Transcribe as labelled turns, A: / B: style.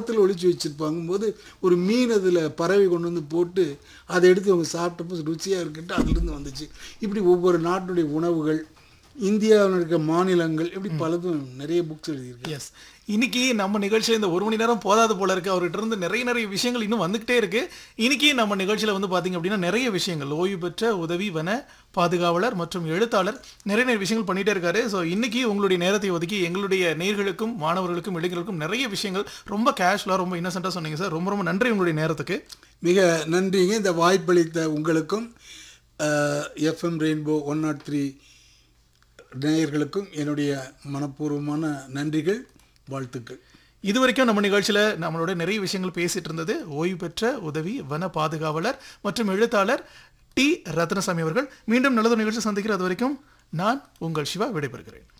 A: மரத்தில் ஒளிச்சு வச்சுருப்பாங்க போது ஒரு மீன் அதில் பறவை கொண்டு வந்து போட்டு அதை எடுத்து அவங்க சாப்பிட்டப்போ ருச்சியாக இருக்குன்ட்டு அதுலேருந்து வந்துச்சு இப்படி ஒவ்வொரு நாட்டுடைய உணவுகள் இந்தியாவில் இருக்க மாநிலங்கள் இப்படி பலதும் நிறைய புக்ஸ் எழுதியிருக்கு
B: எஸ் இன்னைக்கு நம்ம நிகழ்ச்சியில் இந்த ஒரு மணி நேரம் போதாது போல இருக்கு அவர்கிட்ட இருந்து நிறைய நிறைய விஷயங்கள் இன்னும் வந்துகிட்டே இருக்கு இன்னைக்கு நம்ம நிகழ்ச்சியில வந்து பாத்தீங்க அப்படின்னா நிறைய விஷயங்கள் ஓய்வு பெற்ற உதவி வன பாதுகாவலர் மற்றும் எழுத்தாளர் நிறைய நிறைய விஷயங்கள் பண்ணிட்டே இருக்காரு ஸோ இன்னைக்கு உங்களுடைய நேரத்தை ஒதுக்கி எங்களுடைய நேர்களுக்கும் மாணவர்களுக்கும் இளைஞர்களுக்கும் நிறைய விஷயங்கள் ரொம்ப கேஷுவலாக ரொம்ப இன்னசென்ட்டாக சொன்னீங்க சார் ரொம்ப ரொம்ப நன்றி உங்களுடைய நேரத்துக்கு
A: மிக நன்றிங்க இந்த வாய்ப்பளித்த உங்களுக்கும் FM rainbow one nought three நேயர்களுக்கும் என்னுடைய மனப்பூர்வமான நன்றிகள் வாழ்த்துக்கள்
B: இது வரைக்கும் நம்ம நிகழ்ச்சியில் நம்மளோட நிறைய விஷயங்கள் பேசிட்டு இருந்தது ஓய்வு பெற்ற உதவி வன பாதுகாவலர் மற்றும் எழுத்தாளர் டி ரத்னசாமி அவர்கள் மீண்டும் நல்லதொரு நிகழ்ச்சி சந்திக்கிற அது வரைக்கும் நான் உங்கள் சிவா விடைபெறுகிறேன்